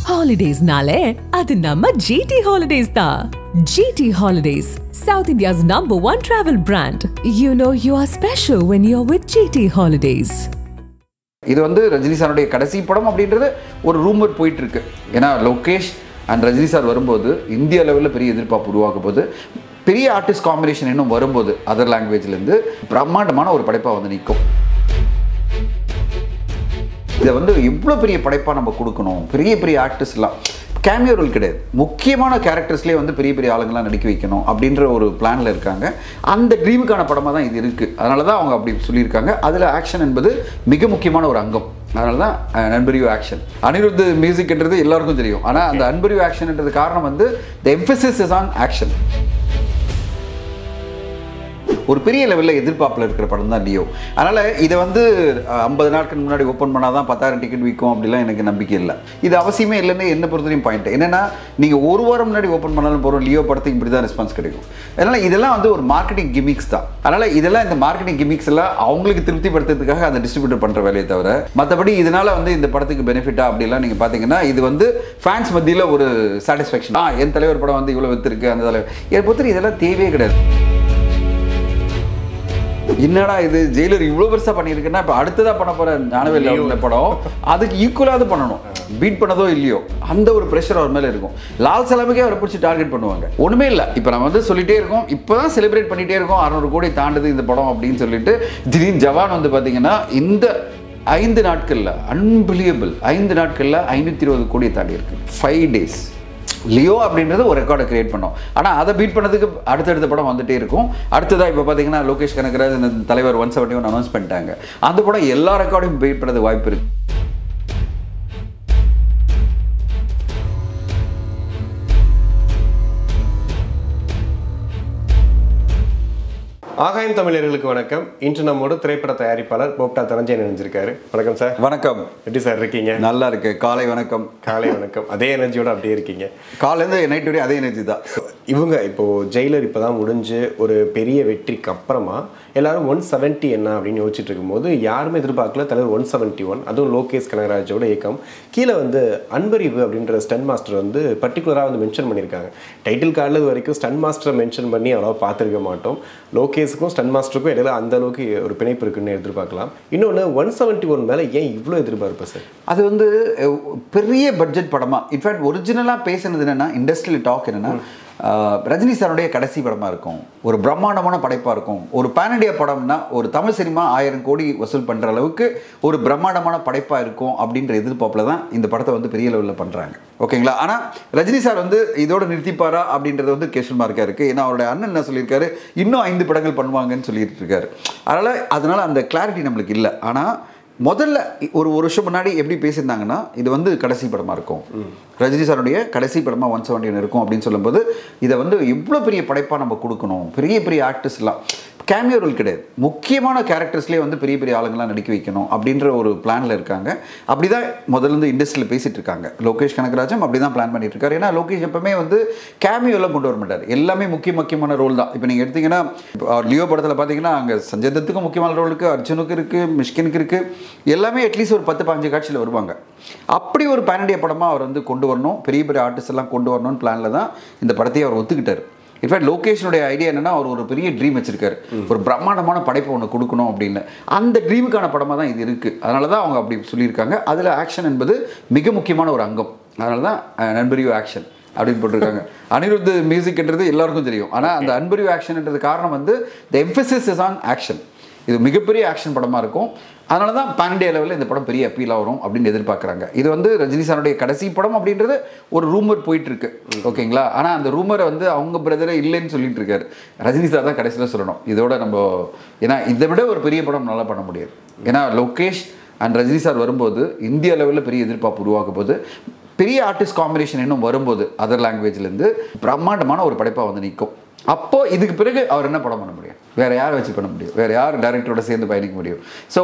ஹாலிடேஸ்னாலே அது நம்ம ஜிடி ஹாலிடேஸ் தான் GT holidays south India's number one travel brand you know you are special when you are with GT holidays இது வந்து ரஜினி சாருடைய கடைசி படம் அப்படின்றது ஒரு ரூமர் போயிட்டு இருக்கு ஏன்னா லோகேஷ் அண்ட் ரஜினி சார் வரும்போது இந்திய லெவலில் பெரிய எதிர்பார்ப்பு உருவாக்க போது பெரிய ஆர்டிஸ்ட் காம்பினேஷன் இன்னும் வரும்போது அதர் லாங்குவேஜ்லேருந்து பிரம்மாண்டமான ஒரு படைப்பாக வந்து நிற்கும் இதை வந்து இவ்வளோ பெரிய படைப்பாக நம்ம கொடுக்கணும் பெரிய பெரிய ஆர்டிஸ்ட்லாம் கேமியோ ரோல் கிடையாது முக்கியமான கேரக்டர்ஸ்லேயே வந்து பெரிய பெரிய ஆளுங்களாம் நடிக்க வைக்கணும் அப்படின்ற ஒரு பிளானில் இருக்காங்க அந்த ட்ரீமுக்கான படமாக தான் இது இருக்குது அதனால தான் அவங்க அப்படி சொல்லியிருக்காங்க அதில் ஆக்ஷன் என்பது மிக முக்கியமான ஒரு அங்கம் அதனால தான் அன்பரியூ ஆக்ஷன் அனிருத் மியூசிக்ன்றது எல்லாருக்கும் தெரியும் ஆனால் அந்த அன்பரியூ ஆக்ஷன்ன்றது காரணம் வந்து the emphasis is on action ஒரு பெரிய லெவலில் எதிர்பார்ப்பில் இருக்கிற படம் தான் லியோ அதனால் இதை வந்து ஐம்பது நாட்கள் முன்னாடி ஓப்பன் பண்ணால் தான் பத்தாயிரம் டிக்கெட் விற்கும் அப்படிலாம் எனக்கு நம்பிக்கை இல்லை இது அவசியமே இல்லைன்னு என்ன பொறுத்தவரையும் பாயிண்ட் என்னென்னா நீங்கள் ஒரு வாரம் முன்னாடி ஓப்பன் பண்ணாலும் போகிறோம் லியோ படத்துக்கு இப்படி தான் ரெஸ்பான்ஸ் கிடைக்கும் அதனால் இதெல்லாம் வந்து ஒரு மார்க்கெட்டிங் கிமிக்ஸ் தான் அதனால் இதெல்லாம் இந்த மார்க்கெட்டிங் கிமிக்ஸ் எல்லாம் அவங்களுக்கு திருப்திப்படுத்துறதுக்காக அந்த டிஸ்ட்ரிபியூட்டர் பண்ணுற வேலையை தவிர மற்றபடி இதனால் வந்து இந்த படத்துக்கு பெனிஃபிட்டா அப்படிலாம் நீங்கள் பார்த்தீங்கன்னா இது வந்து ஃபேன்ஸ் மத்தியில் ஒரு சாட்டிஸ்ஃபேக்ஷன் ஆ என் தலைவர் படம் வந்து இவ்வளோ வித்துருக்கு அந்த தலைவர் என்னை பொறுத்தவரை இதெல்லாம் தேவையே கிடையாது என்னடா இது ஜெயிலர் இவ்வளோ பெருசாக பண்ணியிருக்குன்னா இப்போ அடுத்ததாக பண்ண போகிற ஞானவேல் உள்ள படம் அதுக்கு ஈக்குவலாக பண்ணணும் பீட் பண்ணதோ இல்லையோ அந்த ஒரு ப்ரெஷர் அவர் மேலே இருக்கும் லால் சலாமுக்கே அவரை பிடிச்சி டார்கெட் பண்ணுவாங்க ஒன்றுமே இல்லை இப்போ நம்ம வந்து சொல்லிட்டே இருக்கோம் இப்போ தான் செலிப்ரேட் பண்ணிகிட்டே இருக்கோம் அறநூறு கோடி தாண்டுது இந்த படம் அப்படின்னு சொல்லிட்டு திடீர்னு ஜவான் வந்து பார்த்தீங்கன்னா இந்த ஐந்து நாட்களில் அன்பிலியபிள் ஐந்து நாட்களில் ஐநூற்றி இருபது கோடியை தாண்டி இருக்கு ஃபைவ் டேஸ் லியோ அப்படின்றது ஒரு ரெக்கார்டை கிரியேட் பண்ணோம் ஆனால் அதை பீட் பண்ணதுக்கு அடுத்தடுத்த படம் வந்துட்டே இருக்கும் அடுத்ததாக இப்போ பார்த்தீங்கன்னா லோகேஷ் கனகராஜ் இந்த தலைவர் ஒன் செவன்ட்டி ஒன் அனௌன்ஸ் பண்ணிட்டாங்க அந்த படம் எல்லா ரெக்கார்டையும் பீட் பண்ணது வாய்ப்பு இருக்கு ஆகாயம் தமிழர்களுக்கு வணக்கம் இன்று நம்மோடு திரைப்பட தயாரிப்பாளர் போப்டா தனஞ்சயன் இணைஞ்சிருக்காரு வணக்கம் சார் வணக்கம் எப்படி சார் இருக்கீங்க நல்லா இருக்கு காலை வணக்கம் காலை வணக்கம் அதே எனர்ஜியோட அப்படியே இருக்கீங்க காலையிலேருந்து நைட் வரையும் அதே எனர்ஜி தான் இவங்க இப்போ ஜெயிலர் இப்பதான் முடிஞ்சு ஒரு பெரிய வெற்றிக்கு அப்புறமா எல்லாரும் ஒன் செவன்ட்டி என்ன அப்படின்னு யோசிச்சுட்டு இருக்கும்போது யாருமே எதிர்பார்க்கல தலைவர் ஒன் செவன்ட்டி ஒன் அதுவும் லோகேஷ் கனகராஜோட இயக்கம் கீழே வந்து அன்பறிவு அப்படின்ற ஸ்டன் மாஸ்டர் வந்து பர்டிகுலராக வந்து மென்ஷன் பண்ணியிருக்காங்க டைட்டில் கார்டில் இது வரைக்கும் ஸ்டன் மாஸ்டரை மென்ஷன் பண்ணி அவ்வளோவா பார்த்துருக்க மாட்டோம் லோகேஷுக்கும் ஸ்டன் மாஸ்டருக்கும் இடையில அந்த அளவுக்கு ஒரு பிணைப்பு இருக்குன்னு எதிர்பார்க்கலாம் இன்னொன்று ஒன் செவன்ட்டி ஒன் மேலே ஏன் இவ்வளோ எதிர்பார்ப்பு சார் அது வந்து அஹ், பெரிய பட்ஜெட் படமா இன்ஃபேக்ட் ஒரிஜினலாக பேசுனது என்னன்னா இண்டஸ்ட்ரியல் டாக் என்னன்னா ஆஹ், ரஜினி சாருடைய கடைசி படமா இருக்கும் ஒரு பிரம்மாண்டமான படைப்பா இருக்கும் ஒரு பேன் இண்டியா படம்னா ஒரு தமிழ் சினிமா ஆயிரம் கோடி வசூல் பண்ற அளவுக்கு ஒரு பிரம்மாண்டமான படைப்பா இருக்கும் அப்படின்ற எதிர்பார்ப்புல தான் இந்த படத்தை வந்து பெரிய லெவலில் பண்றாங்க ஓகேங்களா ஆனா ரஜினி சார் வந்து இதோட நிறுத்திப்பாரா அப்படின்றது வந்து கேஷன் மார்க்கா இருக்கு ஏன்னா அவருடைய அண்ணன் என்ன சொல்லியிருக்காரு இன்னும் ஐந்து படங்கள் பண்ணுவாங்கன்னு சொல்லிட்டு இருக்காரு அதனால அதனால அந்த கிளாரிட்டி நம்மளுக்கு இல்லை ஆனா முதல்ல ஒரு ஒரு வருஷம் முன்னாடி எப்படி பேசியிருந்தாங்கன்னா இது வந்து கடைசி படமாக இருக்கும் ரஜினி சாருடைய கடைசி படமாக ஒன் செவன்டி இருக்கும் அப்படின்னு சொல்லும்போது இதை வந்து இவ்வளோ பெரிய படைப்பாக நம்ம கொடுக்கணும் பெரிய பெரிய ஆர்டிஸ்ட்லாம் கேமியோ ரோல் கிடையாது முக்கியமான கேரக்டர்ஸ்லேயே வந்து பெரிய பெரிய ஆளுங்களாம் நடிக்க வைக்கணும் அப்படின்ற ஒரு பிளானில் இருக்காங்க அப்படி தான் முதல்ல இருந்து இண்டஸ்ட்ரியில் பேசிட்டு இருக்காங்க லோகேஷ் கனகராஜம் அப்படி தான் பிளான் பண்ணிட்டு இருக்காரு ஏன்னா லோகேஷ் எப்பவுமே வந்து கேமியோலாம் கொண்டு வர மாட்டார் எல்லாமே முக்கிய முக்கியமான ரோல் தான் இப்போ நீங்கள் எடுத்தீங்கன்னா இப்போ அவர் லியோ படத்தில் பார்த்தீங்கன்னா அங்கே சஞ்சய் தத்துக்கும் முக்கியமான ரோல் இருக்குது அர்ஜுனுக்கு இருக்குது மிஷ்கினுக்கு இருக்குது எல்லாமே அட்லீஸ்ட் ஒரு பத்து பதினஞ்சு காட்சியில் வருவாங்க அப்படி ஒரு பேனடிய படமாக அவர் வந்து கொண்டு வரணும் பெரிய பெரிய ஆர்டிஸ்ட் எல்லாம் கொண்டு வரணும்னு பிளானில் தான் இந்த படத்தையே அவர் ஒத்துக்கிட்டார் இன்ஃபேக்ட் லோகேஷனுடைய ஐடியா என்னன்னா அவர் ஒரு பெரிய ட்ரீம் வச்சிருக்காரு ஒரு பிரம்மாண்டமான படைப்பை ஒன்று கொடுக்கணும் அப்படின்னு அந்த ட்ரீமுக்கான படமாக தான் இது இருக்குது அதனால தான் அவங்க அப்படி சொல்லியிருக்காங்க அதில் ஆக்ஷன் என்பது மிக முக்கியமான ஒரு அங்கம் அதனால தான் நண்பரியோ ஆக்ஷன் அப்படின்னு போட்டிருக்காங்க அனிருத் மியூசிக்ன்றது எல்லாருக்கும் தெரியும் ஆனால் அந்த அன்பரியோ ஆக்ஷன்ன்றது காரணம் வந்து the emphasis is on action இது மிகப்பெரிய ஆக்ஷன் படமாக இருக்கும் அதனால தான் பேன் இண்டியா லெவலில் இந்த படம் பெரிய அப்பீலாக வரும் அப்படின்னு எதிர்பார்க்குறாங்க இது வந்து ரஜினி சாருடைய கடைசி படம் அப்படின்றது ஒரு ரூமர் போயிட்டு இருக்கு ஓகேங்களா ஆனால் அந்த ரூமரை வந்து அவங்க பிரதரே இல்லைன்னு சொல்லிட்டு இருக்காரு ரஜினி சார் தான் கடைசியில் சொல்லணும் இதோட நம்ம ஏன்னா இதை விட ஒரு பெரிய படம் நல்லா பண்ண முடியாது ஏன்னா லோகேஷ் அண்ட் ரஜினி சார் வரும்போது இந்திய லெவலில் பெரிய எதிர்பார்ப்பு உருவாக்கும் போது பெரிய ஆர்டிஸ்ட் காம்பினேஷன் இன்னும் வரும்போது அதர் லாங்குவேஜ்லேருந்து பிரம்மாண்டமான ஒரு படைப்பாக வந்து நிற்கும் அப்போ இதுக்கு பிறகு அவர் என்ன படம் பண்ண முடியும் வேற யாரை வச்சு பண்ண முடியும் வேற யார் டைரக்டரோட சேர்ந்து பயணிக்க முடியும் ஸோ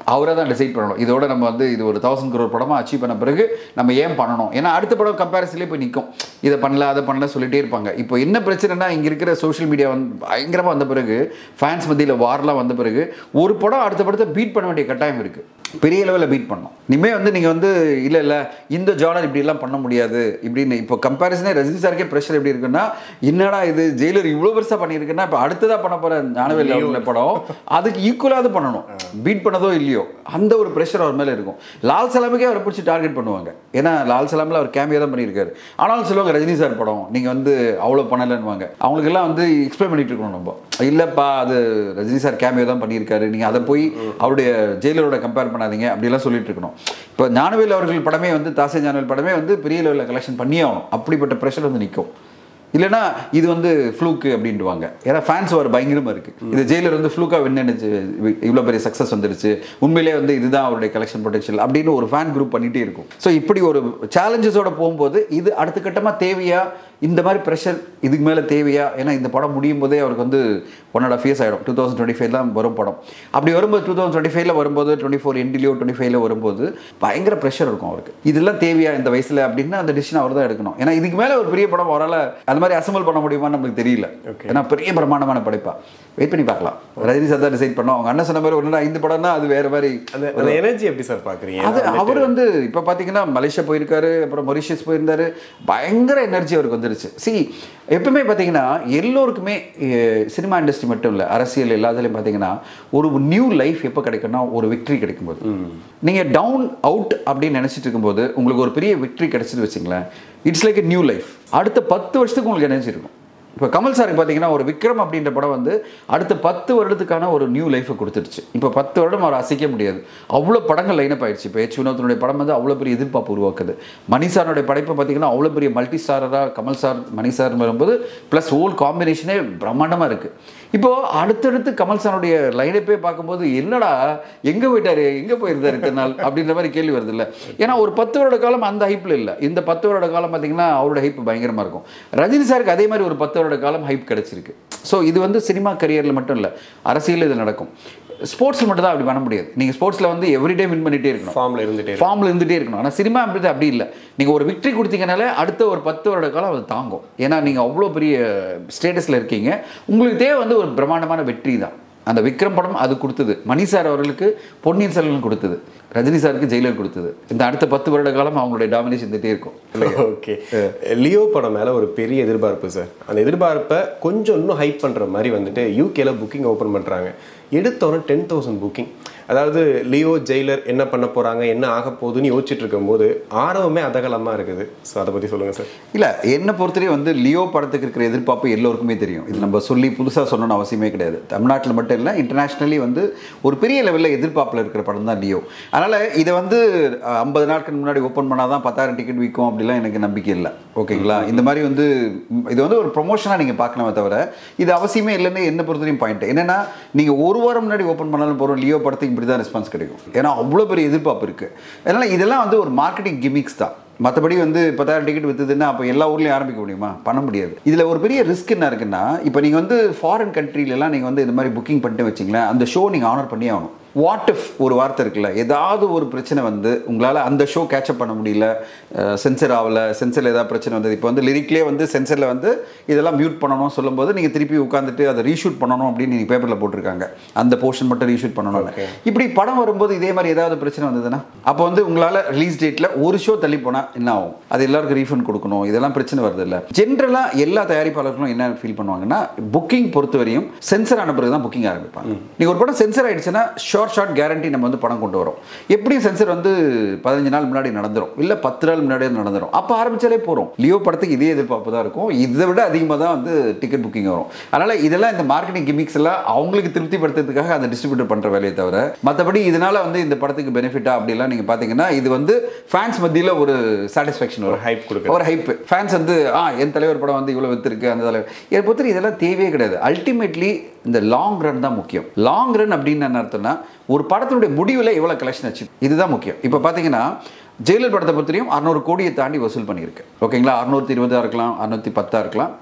அவரை தான் டிசைட் பண்ணணும் இதோட நம்ம வந்து இது ஒரு தௌசண்ட் crore படமாக அச்சீவ் பண்ண பிறகு நம்ம ஏன் பண்ணணும் ஏன்னா அடுத்த படம் கம்பேரிசன்லேயே போய் நிற்கும் இதை பண்ணல அதை பண்ணல சொல்லிட்டே இருப்பாங்க இப்போ என்ன பிரச்சனைனா இங்கே இருக்கிற சோஷியல் மீடியா வந்து பயங்கரமாக வந்த பிறகு ஃபேன்ஸ் மத்தியில் வார்லாம் வந்த பிறகு ஒரு படம் அடுத்த படத்தை பீட் பண்ண வேண்டிய கட்டாயம் இருக்குது பெரிய லெவலில் பீட் பண்ணணும் இனிமேல் வந்து நீங்கள் வந்து இல்லை இல்லை இந்த ஜானர் இப்படிலாம் பண்ண முடியாது இப்படின்னு இப்போ கம்பேரிசனே ரஜினி சாருக்கே ப்ரெஷர் எப்படி இருக்குன்னா என்னடா இது ஜெயிலர் இவ்வளோ பெருசாக பண்ணியிருக்குன்னா இப்போ அடுத்ததாக பண்ண போகிற ஞானவேல் உள்ள படம் அதுக்கு ஈக்குவலாக பண்ணணும் பீட் பண்ணதோ இல்லையோ அந்த ஒரு ப்ரெஷர் அவர் மேலே இருக்கும் லால் சலாமுக்கே அவரை பிடிச்சி டார்கெட் பண்ணுவாங்க ஏன்னா லால் சலாமில் அவர் கேமியா தான் பண்ணியிருக்காரு ஆனாலும் சொல்லுவாங்க ரஜினி சார் படம் நீங்கள் வந்து அவ்வளோ பண்ணலைன்னுவாங்க அவங்களுக்கெல்லாம் வந்து எக்ஸ்பிளைன் பண்ணிட்டு இருக்கணும் நம்ம இல்லைப்பா அது ரஜினி சார் கேமியோ தான் பண்ணியிருக்காரு நீங்கள் அதை போய் அவருடைய ஜெயிலரோட கம்பேர் பண்ணாதீங்க அப்படிலாம் சொல்லிட்டு இருக்கணும் இப்போ ஞானவேல் அவர்கள் படமே வந்து தாசே ஞானவேல் படமே வந்து பெரிய லெவலில் கலெக்ஷன் பண்ணியே ஆகணும் அப்படிப்பட்ட ப்ரெஷர் வந்து நிற்கும் இல்லைன்னா இது வந்து ஃப்ளூக்கு அப்படின்ட்டுவாங்க ஏன்னா ஃபேன்ஸ் வர பயங்கரமாக இருக்குது இது ஜெயிலர் வந்து ஃப்ளூக்காக வின்னுச்சு இவ்வளோ பெரிய சக்ஸஸ் வந்துருச்சு உண்மையிலே வந்து இதுதான் அவருடைய கலெக்ஷன் பொட்டன்ஷியல் அப்படின்னு ஒரு ஃபேன் குரூப் பண்ணிகிட்டே இருக்கும் ஸோ இப்படி ஒரு சேலஞ்சஸோட போகும்போது இது அடுத்த கட்டமாக தேவையா இந்த மாதிரி ப்ரெஷர் இதுக்கு மேலே தேவையா ஏன்னா இந்த படம் முடியும் போதே அவருக்கு வந்து ஒன் அண்ட் ஆஃப் இயர்ஸ் ஆகிடும் டூ தௌசண்ட் டுவெண்ட்டி ஃபைவ் தான் வரும் படம் அப்படி வரும்போது டூ தௌசண்ட் டுவெண்ட்டி ஃபைவ்ல வரும்போது டுவெண்ட்டி ஃபோர் எண்டிலையோ டுவெண்ட்டி ஃபைவ்ல வரும்போது பயங்கர ப்ரெஷர் இருக்கும் அவருக்கு இதெல்லாம் தேவையா இந்த வயசில் அப்படின்னா அந்த டிசிஷன் அவர் தான் எடுக்கணும் ஏன்னா இதுக்கு மேலே ஒரு பெரிய படம் அவரால் அந்த மாதிரி அசம்பிள் பண்ண முடியுமான்னு நமக்கு தெரியல ஏன்னா பெரிய பிரமாண்டமான படைப்பா வெயிட் பண்ணி பார்க்கலாம் ரஜினி சார் தான் டிசைட் பண்ணோம் அவங்க அண்ணன் சொன்ன மாதிரி ஒன்று ஐந்து படம் தான் அது வேற மாதிரி அந்த அந்த எனர்ஜி எப்படி சார் பார்க்குறீங்க அது அவர் வந்து இப்போ பார்த்தீங்கன்னா மலேசியா போயிருக்காரு அப்புறம் மொரிஷியஸ் போயிருந்தாரு பயங்கர எனர்ஜி அவருக்கு வந்துருச்சு சி எப்பவுமே பார்த்தீங்கன்னா எல்லோருக்குமே சினிமா இண்டஸ்ட்ரி மட்டும் இல்லை அரசியல் எல்லாத்துலேயும் பார்த்தீங்கன்னா ஒரு நியூ லைஃப் எப்போ கிடைக்கும்னா ஒரு விக்ட்ரி கிடைக்கும்போது நீங்கள் டவுன் அவுட் அப்படின்னு நினச்சிட்டு இருக்கும்போது உங்களுக்கு ஒரு பெரிய விக்ட்ரி கிடைச்சிட்டு வச்சுங்களேன் it's like a new life அடுத்த பத்து வருஷத்துக்கு உங்களுக்கு எனர்ஜி இருக்கும் இப்போ கமல் சாருக்கு பார்த்தீங்கன்னா ஒரு விக்ரம் அப்படின்ற படம் வந்து அடுத்த பத்து வருடத்துக்கான ஒரு நியூ லைஃபை கொடுத்துருச்சு இப்போ பத்து வருடம் அவர் அசைக்க முடியாது அவ்வளோ படங்கள் லைனப் ஆயிடுச்சு இப்போ எச் வினோத்தினுடைய படம் வந்து அவ்வளோ பெரிய எதிர்பார்ப்பு உருவாக்குது மணி சாருடைய படைப்பை பார்த்தீங்கன்னா அவ்வளோ பெரிய மல்டி ஸ்டாரராக கமல் சார் மணி சார் வரும்போது ப்ளஸ் ஹோல் காம்பினேஷனே பிரம்மாண்டமாக இருக்குது இப்போது அடுத்தடுத்து கமல் சாருடைய லைனப்பே பார்க்கும்போது என்னடா எங்கே போயிட்டாரு எங்கே போயிருந்தாரு இத்தனை நாள் அப்படின்ற மாதிரி கேள்வி வருது இல்லை ஏன்னா ஒரு பத்து வருட காலம் அந்த ஹைப்பில் இல்லை இந்த பத்து வருட காலம் பார்த்தீங்கன்னா அவரோட ஹைப் பயங்கரமாக இருக்கும் ரஜினி சாருக்கு அதே மாதிரி ஒரு பத்து வருட காலம் ஹைப் கிடச்சிருக்கு ஸோ இது வந்து சினிமா கரியரில் மட்டும் இல்லை அரசியல் இது நடக்கும் ஸ்போர்ட்ஸில் மட்டும் தான் அப்படி பண்ண முடியாது நீங்கள் ஸ்போர்ட்ஸில் வந்து எவ்ரிடே வின் பண்ணிகிட்டே இருக்கணும் ஃபார்மில் இருந்துட்டே ஃபார்மில் இருந்துகிட்டே இருக்கணும் ஆனால் சினிமா அப்படி அப்படி இல்லை நீங்கள் ஒரு விக்ட்ரி கொடுத்தீங்கனாலே அடுத்த ஒரு பத்து வருட காலம் அது தாங்கும் ஏன்னா நீங்கள் அவ்வளோ பெரிய ஸ்டேட்டஸில் இருக்கீங்க உங்களுக்கு தேவை வந்து ஒரு பிரம்மாண்டமான வெற்றி தான் அந்த விக்ரம் படம் அது கொடுத்தது மணி சார் அவர்களுக்கு பொன்னியின் செல்வன் கொடுத்தது ரஜினி சாருக்கு ஜெயிலர் கொடுத்தது இந்த அடுத்த பத்து வருட காலம் அவங்களுடைய டாமினேஷன் இருந்துகிட்டே இருக்கும் ஓகே லியோ படம் மேலே ஒரு பெரிய எதிர்பார்ப்பு சார் அந்த எதிர்பார்ப்பை கொஞ்சம் இன்னும் ஹைப் பண்ணுற மாதிரி வந்துட்டு யூகேல புக்கிங் ஓப்பன் பண்ணுறாங்க எடுத்தோன்னே டென் தௌசண்ட் புக்கிங் அதாவது லியோ ஜெயிலர் என்ன பண்ண போகிறாங்க என்ன ஆக போகுதுன்னு யோசிச்சுட்டு இருக்கும்போது ஆர்வமே அதகலமாக இருக்குது ஸோ அதை பற்றி சொல்லுங்கள் சார் இல்லை என்னை பொறுத்தவரை வந்து லியோ படத்துக்கு இருக்கிற எதிர்பார்ப்பு எல்லோருக்குமே தெரியும் இது நம்ம சொல்லி புதுசாக சொல்லணும்னு அவசியமே கிடையாது தமிழ்நாட்டில் மட்டும் இல்லை இன்டர்நேஷ்னலி வந்து ஒரு பெரிய லெவலில் எதிர்பார்ப்பில் இருக்கிற படம் தான் லியோ அதனால் இதை வந்து ஐம்பது நாட்கள் முன்னாடி ஓப்பன் பண்ணால் தான் பத்தாயிரம் டிக்கெட் விற்கும் அப்படிலாம் எனக்கு நம்பிக்கை இல்லை ஓகேங்களா இந்த மாதிரி வந்து ம், இது வந்து ஒரு ப்ரொமோஷனாக நீங்கள் பார்க்கலாமே தவிர இது அவசியமே இல்லைன்னு என்ன பொறுத்தவரையும் பாயிண்ட் என்னன்னா நீங்கள் ஒரு வாரம் முன்னாடி ஓப்பன் பண்ணாலும் போகிறோம் லியோ படத்துக்கு இப்படி தான் ரெஸ்பான்ஸ் கிடைக்கும் ஏன்னா அவ்வளோ பெரிய எதிர்பார்ப்பு இருக்குது அதனால் இதெல்லாம் வந்து ஒரு மார்க்கெட்டிங் கிமிக்ஸ் தான் மற்றபடி வந்து பத்தாயிரம் டிக்கெட் விற்றுதுன்னா அப்போ எல்லா ஊர்லேயும் ஆரம்பிக்க முடியுமா பண்ண முடியாது இதில் ஒரு பெரிய ரிஸ்க் என்ன இருக்குன்னா இப்போ நீங்கள் வந்து ஃபாரின் கண்ட்ரிலலாம் நீங்கள் வந்து இந்த மாதிரி புக்கிங் பண்ணிட்டு வச்சிங்களேன் அந்த ஷோ நீங்கள் ஆனர் பண்ணி ஆகணும் வாட் இஃப் ஒரு வார்த்தை இருக்குல்ல ஏதாவது ஒரு பிரச்சனை வந்து உங்களால் அந்த ஷோ கேட்சப் பண்ண முடியல சென்சர் ஆகலை சென்சரில் ஏதாவது பிரச்சனை வந்தது இப்போ வந்து லிரிக்லேயே வந்து சென்சரில் வந்து இதெல்லாம் மியூட் பண்ணணும் சொல்லும்போது நீங்கள் திருப்பி உட்காந்துட்டு அதை ரீஷூட் பண்ணணும் அப்படின்னு நீங்கள் பேப்பரில் போட்டிருக்காங்க அந்த போர்ஷன் மட்டும் ரீஷூட் பண்ணணும் இப்படி படம் வரும்போது இதே மாதிரி ஏதாவது பிரச்சனை வந்ததுன்னா அப்போ வந்து உங்களால் ரிலீஸ் டேட்டில் ஒரு ஷோ தள்ளி போனால் என்ன ஆகும் அது எல்லாருக்கும் ரீஃபண்ட் கொடுக்கணும் இதெல்லாம் பிரச்சனை வருது இல்லை ஜென்ரலாக எல்லா தயாரிப்பாளர்களும் என்ன ஃபீல் பண்ணுவாங்கன்னா புக்கிங் பொறுத்தவரையும் சென்சர் ஆன பிறகு தான் புக்கிங் ஆரம்பிப்பாங்க நீங்கள் ஒரு படம் சென்சர் ஆயிடுச்சுன்னா ஷோர் ஷார்ட் கேரண்டி நம்ம வந்து படம் கொண்டு வரோம் எப்படியும் சென்சர் வந்து பதினஞ்சு நாள் முன்னாடி நடந்துரும் இல்லை பத்து நாள் முன்னாடியே நடந்துரும் அப்போ ஆரம்பிச்சாலே போகிறோம் லியோ படத்துக்கு இதே எதிர்பார்ப்பு தான் இருக்கும் இதை விட அதிகமாக தான் வந்து டிக்கெட் புக்கிங் வரும் அதனால் இதெல்லாம் இந்த மார்க்கெட்டிங் கிமிக்ஸ் எல்லாம் அவங்களுக்கு திருப்திப்படுத்துறதுக்காக அந்த டிஸ்ட்ரிபியூட்டர் பண்ணுற வேலையை தவிர மற்றபடி இதனால வந்து இந்த படத்துக்கு பெனிஃபிட்டா அப்படிலாம் நீங்கள் பார்த்தீங்கன்னா இது வந்து ஃபேன்ஸ் மத்தியில் ஒரு சாட்டிஸ்ஃபேக்ஷன் ஒரு வரும் hype கொடுக்குது. ஒரு ஹைப் ஃபேன்ஸ் வந்து ஆ என் தலைவர் படம் வந்து இவ்வளோ வித்துருக்கு அந்த தலைவர் இதை பொறுத்தவரை இதெல்லாம் தேவையே கிடையாது அல்டிமேட்லி இந்த லாங் ரன் தான் முக்கியம் லாங் ரன் அப்படின்னு என்ன அர்த்தம்னா ஒரு படத்தினுடைய முடிவில் எவ்வளோ கலெக்ஷன் ஆச்சு இதுதான் முக்கியம் இப்போ பார்த்தீங்கன்னா ஜெயிலர் படத்தை பொறுத்தவரையும் அறநூறு கோடியை தாண்டி வசூல் பண்ணியிருக்கு ஓகேங்களா அறுநூத்தி இருபதாக இருக்கலாம் அறுநூத்தி பத்தா இருக்கலாம்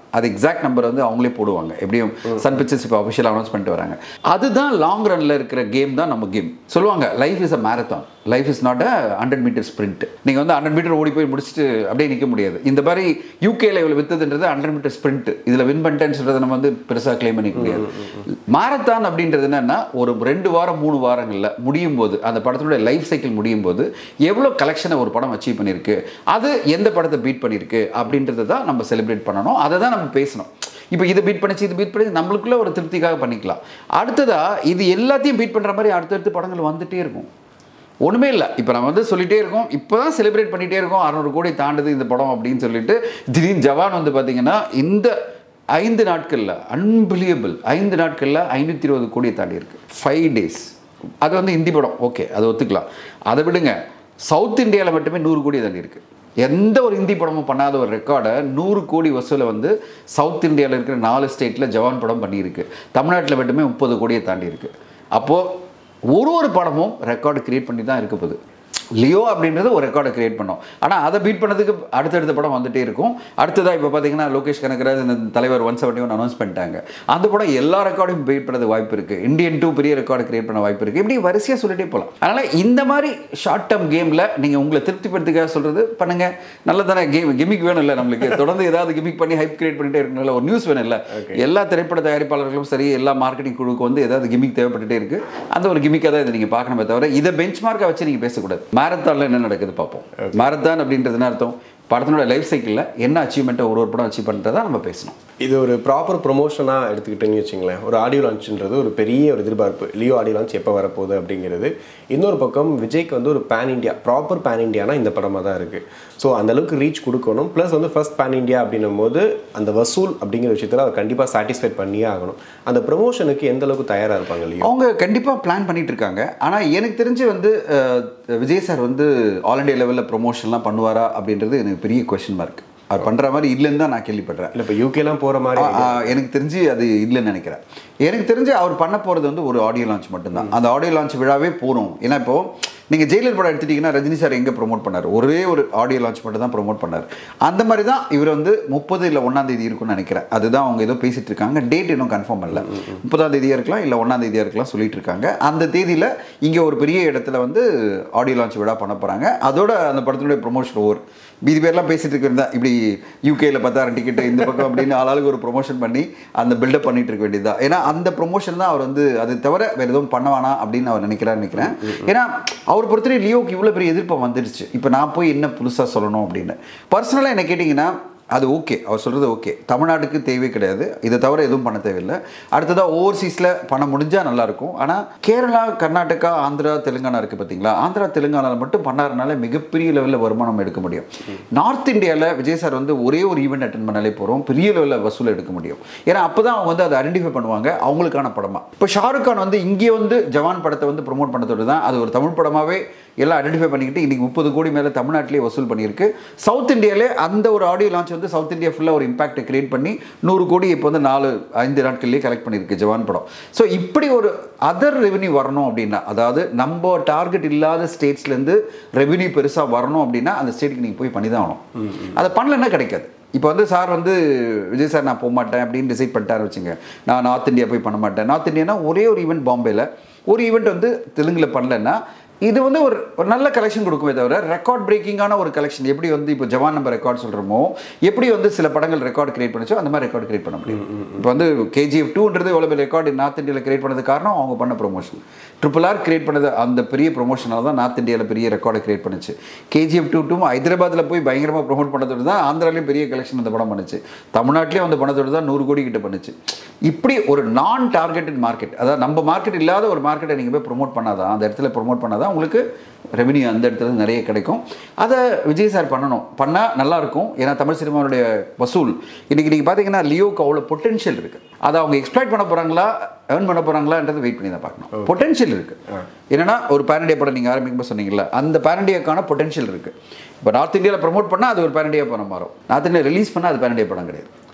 அது எக்ஸாக்ட் நம்பர் வந்து அவங்களே போடுவாங்க எப்படியும் சன் பிக்சர்ஸ் இப்போ அஃபிஷியல் அனௌன்ஸ் பண்ணிட்டு வராங்க அதுதான் லாங் ரன்ல இருக்கிற கேம் தான் நம்ம கேம் சொல்லுவாங்க life is a marathon life is not a hundred metre sprint நீங்கள் வந்து ஹண்ட்ரட் மீட்டர் ஓடி போய் முடிச்சுட்டு அப்படியே நிற்க முடியாது இந்த மாதிரி யூகேல இவ்வளோ வித்ததுன்றது ஹண்ட்ரட் மீட்டர் ஸ்ப்ரிண்ட் இதில் வின் பண்ணிட்டேன்னு சொல்றதை நம்ம வந்து பெருசாக க்ளைம் பண்ணிக்க முடியாது மாரத்தான் அப்படின்றது என்னன்னா ஒரு ரெண்டு வாரம் மூணு வாரங்களில் முடியும் போது அந்த படத்தினுடைய லைஃப் சைக்கிள் முடியும் போது எவ்வளோ கலெக்ஷனை ஒரு படம் அச்சீவ் பண்ணியிருக்கு அது எந்த படத்தை பீட் பண்ணியிருக்கு அப்படின்றத தான் நம்ம செலிப்ரேட் பண்ணணும் அதை தான் நம்ம பேசணும் இப்போ இது பீட் பண்ணிச்சு இது பீட் பண்ணி நம்மளுக்குள்ள ஒரு திருப்திக்காக பண்ணிக்கலாம் அடுத்ததா இது எல்லாத்தையும் பீட் பண்ணுற மாதிரி அடுத்தடுத்து படங்கள் வந்துட்டே இருக்கும் ஒன்றுமே இல்லை இப்போ நம்ம வந்து சொல்லிட்டே இருக்கோம் இப்போ தான் செலிப்ரேட் பண்ணிகிட்டே இருக்கோம் அறநூறு கோடி தாண்டுது இந்த படம் அப்படின்னு சொல்லிட்டு திடீர்னு ஜவான் வந்து பார்த்தீங்கன்னா இந்த ஐந்து நாட்களில் அன்பிலியபிள் ஐந்து நாட்களில் ஐநூற்றி இருபது கோடியை தாண்டி இருக்கு ஃபைவ் டேஸ் அது வந்து ஹிந்தி படம் ஓகே அதை ஒத்துக்கலாம் அதை விடுங்க சவுத் இந்தியாவில் மட்டுமே நூறு கோடி தாண்டி இருக்கு எந்த ஒரு ஹிந்தி படமும் பண்ணாத ஒரு ரெக்கார்டை நூறு கோடி வசூலை வந்து சவுத் இந்தியாவில் இருக்கிற நாலு ஸ்டேட்டில் ஜவான் படம் பண்ணியிருக்கு தமிழ்நாட்டில் மட்டுமே முப்பது கோடியை தாண்டி இருக்கு அப்போது ஒரு ஒரு படமும் ரெக்கார்டு கிரியேட் பண்ணி தான் இருக்க போகுது லியோ அப்படின்றது ஒரு ரெக்கார்டை கிரியேட் பண்ணோம் ஆனால் அதை பீட் பண்ணதுக்கு அடுத்தடுத்த படம் வந்துட்டே இருக்கும் அடுத்ததாக இப்போ பார்த்தீங்கன்னா லோகேஷ் கனகராஜ் இந்த தலைவர் ஒன் செவன்ட்டி ஒன் அனௌன்ஸ் பண்ணிட்டாங்க அந்த படம் எல்லா ரெக்கார்டையும் பீட் பண்ணது வாய்ப்பு இருக்குது இந்தியன் டூ பெரிய ரெக்கார்டு கிரியேட் பண்ண வாய்ப்பு இருக்குது இப்படி வரிசையாக சொல்லிட்டே போகலாம் அதனால் இந்த மாதிரி ஷார்ட் டேர்ம் கேமில் நீங்கள் உங்களை திருப்திப்படுத்திக்காக சொல்கிறது பண்ணுங்க நல்லதானே கேம் கிமிக் வேணும் இல்லை நம்மளுக்கு தொடர்ந்து ஏதாவது கிமிக் பண்ணி ஹைப் கிரியேட் பண்ணிட்டே இருக்கணும்ல ஒரு நியூஸ் வேணும் இல்லை எல்லா திரைப்பட தயாரிப்பாளர்களும் சரி எல்லா மார்க்கெட்டிங் குழுவுக்கு வந்து ஏதாவது கிமிக் தேவைப்பட்டுட்டே இருக்கு அந்த ஒரு கிமிக்காக தான் இதை நீங்கள் பார்க்கணுமே தவிர இதை பெஞ்ச் மார்க்கை வச்சு நீங்கள் பேசக்கூடாது மேரத்தானில் என்ன நடக்குது பார்ப்போம் மேரத்தான் அப்படின்றது என்ன அர்த்தம் படத்தினோட லைஃப் சைக்கிளில் என்ன அச்சீவ்மெண்ட்டை ஒரு ஒரு படம் அச்சீவ் பண்ணுறதா நம்ம பேசணும் இது ஒரு ப்ராப்பர் ப்ரொமோஷனாக எடுத்துக்கிட்டேன்னு வச்சுங்களேன் ஒரு ஆடியோ லான்ச்ன்றது ஒரு பெரிய ஒரு எதிர்பார்ப்பு லியோ ஆடியோ லான்ச் எப்போ வரப்போகுது அப்படிங்கிறது இன்னொரு பக்கம் விஜய்க்கு வந்து ஒரு பேன் இண்டியா ப்ராப்பர் பேன் இண்டியானா இந்த படமாக தான் இருக்குது ஸோ அந்த அளவுக்கு ரீச் கொடுக்கணும் ப்ளஸ் வந்து ஃபர்ஸ்ட் பேன் இண்டியா அப்படின்னும் போது அந்த வசூல் அப்படிங்கிற விஷயத்தில் அவர் கண்டிப்பாக சாட்டிஸ்ஃபைட் பண்ணியே ஆகணும் அந்த ப்ரொமோஷனுக்கு எந்த அளவுக்கு தயாராக இருப்பாங்க லியோ அவங்க கண்டிப்பாக பிளான் பண்ணிட்டு இருக்காங்க ஆனால் எனக்கு தெரிஞ்சு வந்து அஹ், விஜய் சார் வந்து ஆல் இண்டியா லெவலில் ப்ரொமோஷன்லாம் பண்ணுவாரா அப்படின்றது எனக்கு பெரிய கொஷின் மார்க் அவர் பண்ணுற மாதிரி இல்லைன்னு தான் நான் கேள்விப்படுறேன் இல்லை இப்போ யூகேலாம் போகிற மாதிரி ஆ, ஆ, எனக்கு தெரிஞ்சு அது இல்லைன்னு நினைக்கிறேன் எனக்கு தெரிஞ்சு அவர் பண்ண போகிறது வந்து ஒரு ஆடியோ லான்ச் மட்டும்தான் அந்த ஆடியோ லான்ச் விழாவே போகிறோம் ஏன்னா இப்போ நீங்கள் ஜெயிலர் படம் எடுத்துட்டீங்கன்னா ரஜினி சார் எங்கே ப்ரோமோட் பண்ணார் ஒரே ஒரு ஆடியோ லான்ச் மட்டும் தான் ப்ரோமோட் பண்ணார் அந்த மாதிரி தான் இவர் வந்து முப்பது இல்லை ஒன்றாம் தேதி இருக்கும்னு நினைக்கிறேன் அதுதான் அவங்க ஏதோ பேசிட்டு இருக்காங்க டேட் இன்னும் கன்ஃபார்ம் இல்லை முப்பதாம் தேதியாக இருக்கலாம் இல்லை ஒன்றாம் தேதியாக இருக்கலாம் சொல்லிட்டு இருக்காங்க அந்த தேதியில் இங்கே ஒரு பெரிய இடத்துல வந்து ஆடியோ லான்ச் விழா பண்ண போகிறாங்க அதோட அந்த படத்தினுடைய ப்ரொமோஷன் ஓவர் மீதி பேர்லாம் பேசிட்டு இருக்கிறதா இப்படி யூகேல பத்தாயிரம் டிக்கெட் இந்த பக்கம் அப்படின்னு ஆளாளுக்கு ஒரு ப்ரொமோஷன் பண்ணி அந்த பில்டப் பண்ணிட்டு இருக்க வேண்டியதா ஏன்னா அந்த ப்ரொமோஷன் தான் அவர் வந்து அது தவிர வேற எதுவும் பண்ண வேணாம் அப்படின்னு அவர் நினைக்கிறான்னு நினைக்கிறேன் ஏன்னா அவர் பொறுத்தவரை லியோக்கு இவ்வளோ பெரிய எதிர்ப்பு வந்துடுச்சு இப்போ நான் போய் என்ன புதுசாக சொல்லணும் அப்படின்னு பர்சனலாக என்ன கேட்டிங்கன்னா அது ஓகே அவர் சொல்கிறது ஓகே தமிழ்நாட்டுக்கு தேவை கிடையாது இதை தவிர எதுவும் பண்ண தேவையில்லை அடுத்ததாக ஓவர்சீஸில் பண்ண முடிஞ்சால் நல்லாயிருக்கும் ஆனால் கேரளா கர்நாடகா ஆந்திரா தெலுங்கானா இருக்குது பார்த்தீங்களா ஆந்திரா தெலுங்கானாவில் மட்டும் பண்ணாருனால மிகப்பெரிய லெவலில் வருமானம் எடுக்க முடியும் நார்த் இந்தியாவில் விஜய் சார் வந்து ஒரே ஒரு ஈவெண்ட் அட்டன் பண்ணாலே போகிறோம் பெரிய லெவலில் வசூல் எடுக்க முடியும் ஏன்னா அப்போ தான் அவங்க வந்து அதை ஐடென்டிஃபை பண்ணுவாங்க அவங்களுக்கான படமாக இப்போ ஷாருக் கான் வந்து இங்கே வந்து ஜவான் படத்தை வந்து ப்ரொமோட் பண்ணதோடு தான் அது ஒரு தமிழ் படமாகவே எல்லாம் ஐடென்டிஃபை பண்ணிக்கிட்டு இன்றைக்கி முப்பது கோடி மேலே தமிழ்நாட்டிலே வசூல் பண்ணியிருக்கு சவுத் இந்தியாவிலே அந்த ஒரு ஆடியோ லான்ச் வந்து சவுத் இந்தியா ஃபுல்லாக ஒரு இம்பாக்டை கிரியேட் பண்ணி நூறு கோடி இப்போ வந்து நாலு ஐந்து நாட்கள்லேயே கலெக்ட் பண்ணியிருக்கு ஜவான் படம் ஸோ இப்படி ஒரு அதர் ரெவென்யூ வரணும் அப்படின்னா அதாவது நம்ம டார்கெட் இல்லாத ஸ்டேட்ஸ்லேருந்து ரெவென்யூ பெருசாக வரணும் அப்படின்னா அந்த ஸ்டேட்டுக்கு நீங்கள் போய் பண்ணி தான் ஆகணும் அதை பண்ணலன்னா கிடைக்காது இப்போ வந்து சார் வந்து விஜய் சார் நான் போக மாட்டேன் அப்படின்னு டிசைட் பண்ணிட்டாரு வச்சுங்க நான் நார்த் இந்தியா போய் பண்ண மாட்டேன் நார்த் இந்தியானா ஒரே ஒரு ஈவெண்ட் பாம்பேல ஒரு ஈவெண்ட் வந்து தெலுங்கில் பண்ணலன்னா இது வந்து ஒரு ஒரு நல்ல கலெக்ஷன் கொடுக்குமே தவிர ரெக்கார்ட் பிரேக்கிங்கான ஒரு கலெக்ஷன் எப்படி வந்து இப்போ ஜவான் நம்ம ரெக்கார்ட் சொல்கிறோமோ எப்படி வந்து சில படங்கள் ரெக்கார்ட் கிரியேட் பண்ணுச்சோ அந்த மாதிரி ரெக்கார்ட் கிரியேட் பண்ண முடியும் இப்போ வந்து கேஜிஎஃப் டூன்றது எவ்வளோ பெரிய ரெக்கார்டு நார்த் இந்தியாவில் கிரியேட் பண்ணது காரணம் அவங்க பண்ண ப்ரொமோஷன் ட்ரிபிள் ஆர் கிரியேட் பண்ணது அந்த பெரிய ப்ரொமோஷனால தான் நார்த் இந்தியாவில் பெரிய ரெக்கார்டை கிரியேட் பண்ணுச்சு கேஜிஎஃப் டூ டூ ஹைதராபாத்தில் போய் பயங்கரமாக ப்ரொமோட் பண்ணதோடு தான் ஆந்திராலையும் பெரிய கலெக்ஷன் அந்த படம் பண்ணுச்சு தமிழ்நாட்டிலையும் அந்த பணத்தோடு தான் நூறு கோடி கிட்ட பண்ணுச்சு இப்படி ஒரு நான் டார்கெட்டட் மார்க்கெட் அதாவது நம்ம மார்க்கெட் இல்லாத ஒரு மார்க்கெட்டை நீங்கள் போய் ப்ரொமோட் பண்ணாதான் அந்த இடத்துல ப்ரொமோட் பண்ணாதான் உங்களுக்கு ரெவென்யூ அந்த இடத்துல இருந்து நிறைய கிடைக்கும் அதை விஜய் சார் பண்ணணும் பண்ணால் நல்லாயிருக்கும் ஏன்னா தமிழ் சினிமாவுடைய வசூல் இன்றைக்கி நீங்கள் பார்த்தீங்கன்னா லியோக்கு அவ்வளோ பொட்டென்ஷியல் இருக்குது அதை அவங்க எக்ஸ்ப்ளாய்ட் பண்ண போகிறாங்களா ஏர்ன் பண்ண போகிறாங்களான்றது வெயிட் பண்ணி தான் பார்க்கணும் பொட்டென்ஷியல் இருக்குது என்னன்னா ஒரு பேரண்டியா படம் நீங்கள் ஆரம்பிக்கும்போது சொன்னீங்கல்ல அந்த பேரண்டியாக்கான பொட்டென்ஷியல் இருக்குது இப்போ நார்த் இந்தியாவில் ப்ரோமோட் பண்ணால் அது ஒரு பேரண்டியா படம் மாறும் நார்த் இந்தியா ரிலீஸ் பண்ணால் அது பேரண்டியா படம் கிடையாது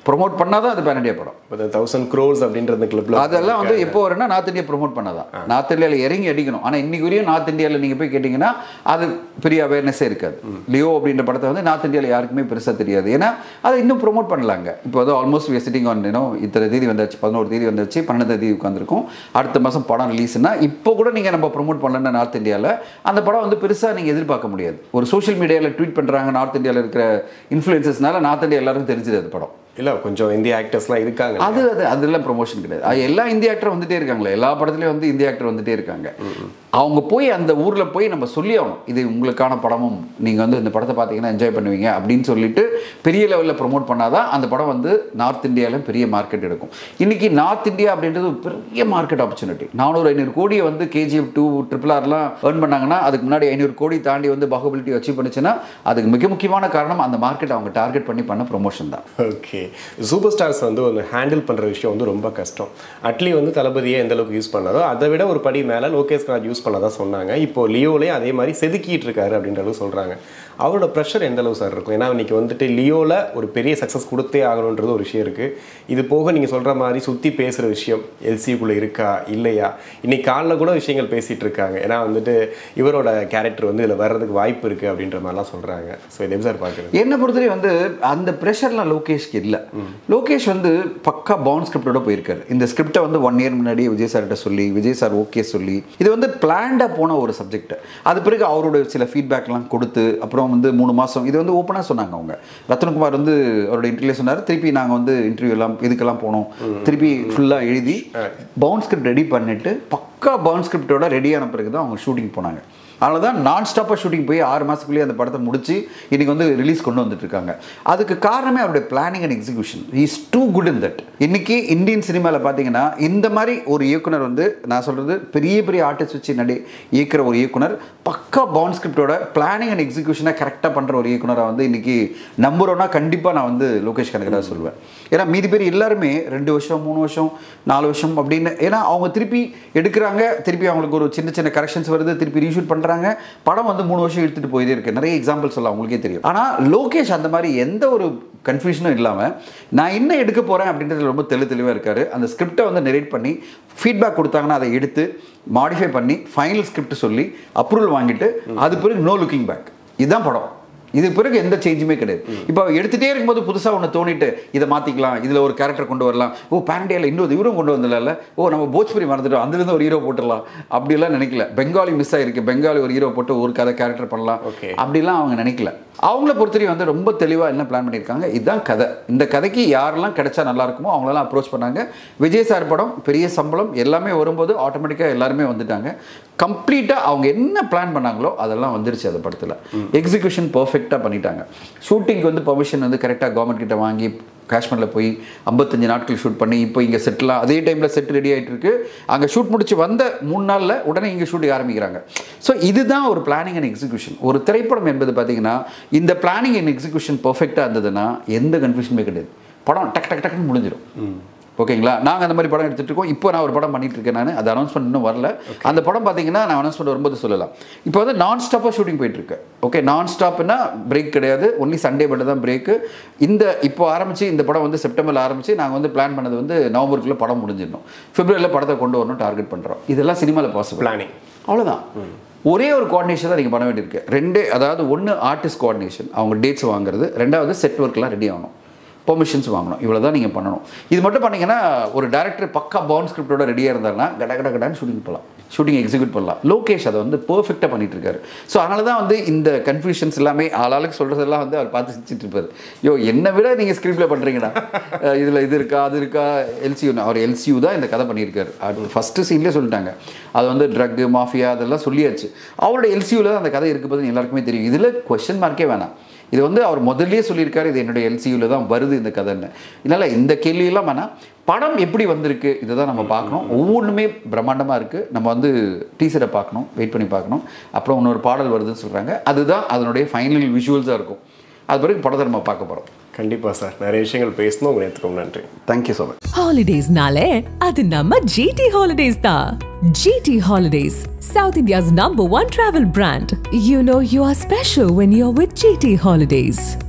ப்ரொமோட் பண்ணாதான் அது பேன் இண்டியா படம் இப்போ தௌசண்ட் க்ரோர்ஸ் அப்படின்ற கிளப்ல அதெல்லாம் வந்து எப்போ வரும்னா நார்த் இந்தியா ப்ரோமோட் பண்ணாதான் நார்த் இந்தியாவில் இறங்கி அடிக்கணும் ஆனால் இன்னைக்கு வரையும் நார்த் இந்தியாவில் நீங்கள் போய் கேட்டிங்கன்னா அது பெரிய அவேர்னஸே இருக்காது லியோ அப்படின்ற படத்தை வந்து நார்த் இந்தியாவில் யாருக்குமே பெருசாக தெரியாது ஏன்னா அதை இன்னும் ப்ரோமோட் பண்ணலாங்க இப்போ வந்து almost we sitting on you know இத்தனை தேதி வந்தாச்சு பதினோரு தேதி வந்துச்சு பன்னெண்டு தேதி உட்காந்துருக்கும் அடுத்த மாதம் படம் ரிலீஸ்னா இப்போ கூட நீங்கள் நம்ம ப்ரோமோட் பண்ணலன்னா நார்த் இந்தியாவில் அந்த படம் வந்து பெருசாக நீங்கள் எதிர்பார்க்க முடியாது ஒரு சோஷியல் மீடியாவில் ட்வீட் பண்ணுறாங்க நார்த் இந்தியாவில் இருக்கிற இன்ஃப்ளூயன்சஸ்னால நார்த் இந்தியா எல்லாருக்கும் தெரிஞ்சது அது படம் இல்ல கொஞ்சம் இந்திய ஆக்டர்ஸ்லாம் இருக்காங்க அது அது அதெல்லாம் ப்ரொமோஷன் கிடையாது அது எல்லா இந்திய ஆக்டர் வந்துட்டே இருக்காங்களே எல்லா படத்துலயும் வந்து இந்திய ஆக்டர் வந்துட்டே இருக்காங்க அவங்க போய் அந்த ஊர்ல போய் நம்ம சொல்லி ஆகணும் இது உங்களுக்கான படமும் நீங்க வந்து இந்த படத்தை பார்த்தீங்கன்னா என்ஜாய் பண்ணுவீங்க அப்படின்னு சொல்லிட்டு பெரிய லெவலில் ப்ரோமோட் பண்ணாதான் அந்த படம் வந்து நார்த் இந்தியாவில் பெரிய மார்க்கெட் எடுக்கும் இன்னைக்கு நார்த் இந்தியா அப்படின்றது ஒரு பெரிய மார்க்கெட் ஆப்பர்ச்சுனிட்டி நானூறு ஐநூறு கோடியை வந்து கேஜிஎஃப் டூ ட்ரிபிள் ஆர்லாம் ஏர்ன் பண்ணாங்கன்னா அதுக்கு முன்னாடி ஐநூறு கோடி தாண்டி வந்து பாகுபிலிட்டி அச்சீவ் பண்ணுச்சுன்னா அதுக்கு மிக முக்கியமான காரணம் அந்த மார்க்கெட் அவங்க டார்கெட் பண்ணி பண்ண ப்ரொமோஷன் தான் ஓகே சூப்பர் ஸ்டார்ஸ் வந்து ஒரு ஹேண்டில் பண்ணுற விஷயம் வந்து ரொம்ப கஷ்டம் அட்லி வந்து தளபதியை எந்த அளவுக்கு யூஸ் பண்ணாரோ அதை விட ஒரு படி மேலே லோகேஷ் கனாஜ் யூஸ் பண்ணதா சொன்னாங்க இப்போ லியோலையும் அதே மாதிரி செதுக்கிட்டு இருக்காரு அப்படின்ற அளவு சொல்கிறாங்க அவரோட ப்ரெஷர் எந்த அளவு சார் இருக்கும் ஏன்னா இன்னைக்கு வந்துட்டு லியோவில் ஒரு பெரிய சக்ஸஸ் கொடுத்தே ஆகணுன்றது ஒரு விஷயம் இருக்குது இது போக நீங்கள் சொல்கிற மாதிரி சுற்றி பேசுகிற விஷயம் எல்சிக்குள்ளே இருக்கா இல்லையா இன்னைக்கு காலைல கூட விஷயங்கள் பேசிகிட்டு இருக்காங்க ஏன்னா வந்துட்டு இவரோட கேரக்டர் வந்து இதில் வர்றதுக்கு வாய்ப்பு இருக்குது அப்படின்ற மாதிரிலாம் சொல்கிறாங்க ஸோ இதை எப்படி சார் பார்க்குறது என்னை பொறுத்தவரை வந்து அந்த ப்ரெஷர்லாம் லோகேஷ்க்கு இல்லை லோகேஷ் வந்து பக்கா பவுன் ஸ்கிரிப்டோட போயிருக்காரு இந்த ஸ்கிரிப்டை வந்து ஒன் இயர் முன்னாடியே விஜய் சார்கிட்ட சொல்லி விஜய் சார் ஓகே சொல்லி இது வந்து பிளான்டாக போன ஒரு சப்ஜெக்ட் அது பிறகு அவரோட சில ஃபீட்பேக்லாம் கொடுத்து அப்புறம் வந்து மூணு மாதம் இது வந்து ஓப்பனாக சொன்னாங்க அவங்க ரத்னகுமார் வந்து அவரோட இன்டர்வியூ சொன்னார் திருப்பி நாங்கள் வந்து இன்டர்வியூ எல்லாம் இதுக்கெல்லாம் போனோம் திருப்பி ஃபுல்லாக எழுதி பவுன் ஸ்கிரிப்ட் ரெடி பண்ணிட்டு பக்கா பவுன் ஸ்கிரிப்டோட ரெடியான பிறகு தான் அவங்க ஷூட்டிங் போனாங்க அதனால தான் நான் ஸ்டாப்பாக ஷூட்டிங் போய் ஆறு மாதத்துக்குள்ளேயே அந்த படத்தை முடிச்சு இன்னைக்கு வந்து ரிலீஸ் கொண்டு வந்துட்டு இருக்காங்க அதுக்கு காரணமே அவருடைய planning and execution is too good in that இன்னைக்கு இந்தியன் சினிமாவில் பார்த்தீங்கன்னா இந்த மாதிரி ஒரு இயக்குனர் வந்து நான் சொல்கிறது பெரிய பெரிய ஆர்டிஸ்ட் வச்சு நடி இயக்குற ஒரு இயக்குனர் பக்கா பவுன் ஸ்கிரிப்டோட பிளானிங் அண்ட் எக்ஸிகியூஷனை கரெக்டாக பண்ணுற ஒரு இயக்குனரை வந்து இன்னைக்கு நம்புறோன்னா கண்டிப்பாக நான் வந்து லோகேஷ் கனகராஜ் சொல்லுவேன் ஏன்னா மீதி பேர் எல்லாருமே ரெண்டு வருஷம் மூணு வருஷம் நாலு வருஷம் அப்படின்னு ஏன்னா அவங்க திருப்பி எடுக்கிறாங்க திருப்பி அவங்களுக்கு ஒரு சின்ன சின்ன கரெக்ஷன்ஸ் வருது திருப்பி ரீஷூட் பண்ணுறாங்க படம் வந்து மூணு வருஷம் எடுத்துகிட்டு போயிட்டே இருக்கு நிறைய எக்ஸாம்பிள்ஸ் சொல்லலாம் உங்களுக்கே தெரியும் ஆனால் லோகேஷ் அந்த மாதிரி எந்த ஒரு கன்ஃபியூஷனும் இல்லாமல் நான் என்ன எடுக்க போகிறேன் அப்படின்றதுல ரொம்ப தெளி தெளிவாக இருக்காரு அந்த ஸ்கிரிப்டை வந்து நெரேட் பண்ணி ஃபீட்பேக் கொடுத்தாங்கன்னா அதை எடுத்து மாடிஃபை பண்ணி ஃபைனல் ஸ்கிரிப்ட் சொல்லி அப்ரூவல் வாங்கிட்டு அது பிறகு நோ லுக்கிங் பேக் இதுதான் படம் இது பிறகு எந்த சேஞ்சுமே கிடையாது இப்போ எடுத்துகிட்டே இருக்கும்போது புதுசாக ஒன்று தோணிட்டு இதை மாற்றிக்கலாம் இதில் ஒரு கேரக்டர் கொண்டு வரலாம் ஓ பேரண்டியாவில் இன்னொரு இவரும் கொண்டு வந்தல ஓ நம்ம போஜ்புரி மறந்துட்டோம் அதுலேருந்து ஒரு ஹீரோ போட்டுடலாம் அப்படிலாம் நினைக்கல பெங்காலி மிஸ் ஆயிருக்கு பெங்காலி ஒரு ஹீரோ போட்டு ஒரு கதை கேரக்டர் பண்ணலாம் Okay. அப்படிலாம் அவங்க நினைக்கல அவங்கள பொறுத்தவரையும் வந்து ரொம்ப தெளிவாக என்ன பிளான் பண்ணியிருக்காங்க இதுதான் கதை இந்த கதைக்கு யாரெல்லாம் கிடைச்சா நல்லா இருக்குமோ அவங்களெல்லாம் அப்ரோச் பண்ணாங்க விஜய் சார் படம் பெரிய சம்பளம் எல்லாமே வரும்போது ஆட்டோமேட்டிக்காக எல்லாருமே வந்துட்டாங்க கம்ப்ளீட்டாக அவங்க என்ன பிளான் பண்ணாங்களோ அதெல்லாம் வந்துருச்சு அந்த படத்தில் எக்ஸிகியூஷன் பர்ஃபெக்டாக பண்ணிட்டாங்க ஷூட்டிங்க்கு வந்து பர்மிஷன் வந்து கரெக்டாக கவர்மெண்ட் கிட்ட வாங்கி காஷ்மீரில் போய் ஐம்பத்தஞ்சு நாட்கள் ஷூட் பண்ணி இப்போ இங்கே செட்டிலாம் அதே டைமில் செட் ரெடி ஆகிட்டு இருக்கு அங்கே ஷூட் முடிச்சு வந்த மூணு நாளில் உடனே இங்கே ஷூட்டிங் ஆரம்பிக்கிறாங்க ஸோ இதுதான் ஒரு பிளானிங் அண்ட் எக்ஸிகியூஷன் ஒரு திரைப்படம் என்பது பார்த்தீங்கன்னா இந்த பிளானிங் அண்ட் எக்ஸிகியூஷன் பர்ஃபெக்டாக இருந்ததுன்னா எந்த கன்ஃபியூஷனுமே கிடையாது படம் டக் டக் டக்குன்னு முடிஞ்சிடும் ஓகேங்களா நாங்கள் அந்த மாதிரி படம் எடுத்துட்டு இருக்கோம் இப்போ நான் ஒரு படம் பண்ணிட்டு இருக்கேன் நான் அது அனௌன்ஸ்மெண்ட் இன்னும் வரல அந்த படம் பார்த்தீங்கன்னா நான் அனௌன்ஸ்மெண்ட் வரும்போது சொல்லலாம் இப்போ வந்து நான் ஸ்டாப்பாக ஷூட்டிங் போயிட்டு இருக்கு ஓகே நான் ஸ்டாப்னா பிரேக் கிடையாது ஒன்லி சண்டே மட்டும் தான் பிரேக்கு இந்த இப்போ ஆரம்பிச்சு இந்த படம் வந்து செப்டம்பரில் ஆரம்பிச்சு நாங்கள் வந்து பிளான் பண்ணது வந்து நவம்பருக்குள்ளே படம் முடிஞ்சிடணும் பிப்ரவரியில் படத்தை கொண்டு வரணும் டார்கெட் பண்ணுறோம் இதெல்லாம் சினிமாவில் பாசிபிள் பிளானிங் அவ்வளோதான் ஒரே ஒரு கோஆர்டினேஷன் தான் நீங்கள் பண்ண வேண்டியிருக்கு ரெண்டே அதாவது ஒன்று ஆர்டிஸ்ட் கோஆர்டினேஷன் அவங்க டேட்ஸ் வாங்குறது ரெண்டாவது செட் ஒர்க்லாம் ரெடி ஆகணும் பெர்மிஷன்ஸ் வாங்கணும் இவ்வளோ தான் நீங்கள் பண்ணணும் இது மட்டும் பண்ணீங்கன்னா ஒரு டேரக்டர் பக்கா பவுன் ஸ்கிரிப்டோட ரெடியாக இருந்தாருன்னா கட கட கடான்னு ஷூட்டிங் போகலாம் ஷூட்டிங் எக்ஸிக்யூட் பண்ணலாம் லோகேஷ் அதை வந்து பர்ஃபெக்டாக பண்ணிட்டு இருக்காரு ஸோ அதனால தான் வந்து இந்த கன்ஃபியூஷன்ஸ் எல்லாமே ஆளாளுக்கு சொல்கிறதெல்லாம் வந்து அவர் பார்த்து சிரிச்சிட்டு இருப்பார் யோ என்னை விட நீங்கள் ஸ்கிரிப்டில் பண்ணுறீங்கடா இதில் இது இருக்கா அது இருக்கா எல்சியூ அவர் எல்சியூ தான் இந்த கதை பண்ணியிருக்காரு அது ஃபஸ்ட்டு சீன்லேயே சொல்லிட்டாங்க அது வந்து ட்ரக்கு மாஃபியா அதெல்லாம் சொல்லியாச்சு அவரோட எல்சியூவில் தான் அந்த கதை இருக்கும்போது எல்லாருக்குமே தெரியும் இதில் கொஸ்டின் மார்க்கே வேணாம் இது வந்து அவர் முதல்லயே சொல்லியிருக்காரு இது என்னுடைய எல்சியூவில் தான் வருது இந்த கதைன்னு இதனால் இந்த கேள்வியெல்லாம் வேணாம் படம் எப்படி வந்திருக்கு இதை தான் நம்ம பார்க்கணும் ஒவ்வொன்றுமே பிரம்மாண்டமாக இருக்குது நம்ம வந்து டீசரை பார்க்கணும் வெயிட் பண்ணி பார்க்கணும் அப்புறம் இன்னொரு பாடல் வருதுன்னு சொல்கிறாங்க அதுதான் அதனுடைய ஃபைனல் விஷுவல்ஸாக இருக்கும் அது பிறகு படத்தை நம்ம பார்க்க போகிறோம் கண்டிப்பாக சார் நிறைய விஷயங்கள் பேசணும் உங்களை எடுத்துக்கோங்க நன்றி தேங்க்யூ ஸோ மச் Holidays-நாலே அது நம்ம GT Holidays தான். GT Holidays, South India's number one travel brand. You know you are special when you're with GT Holidays.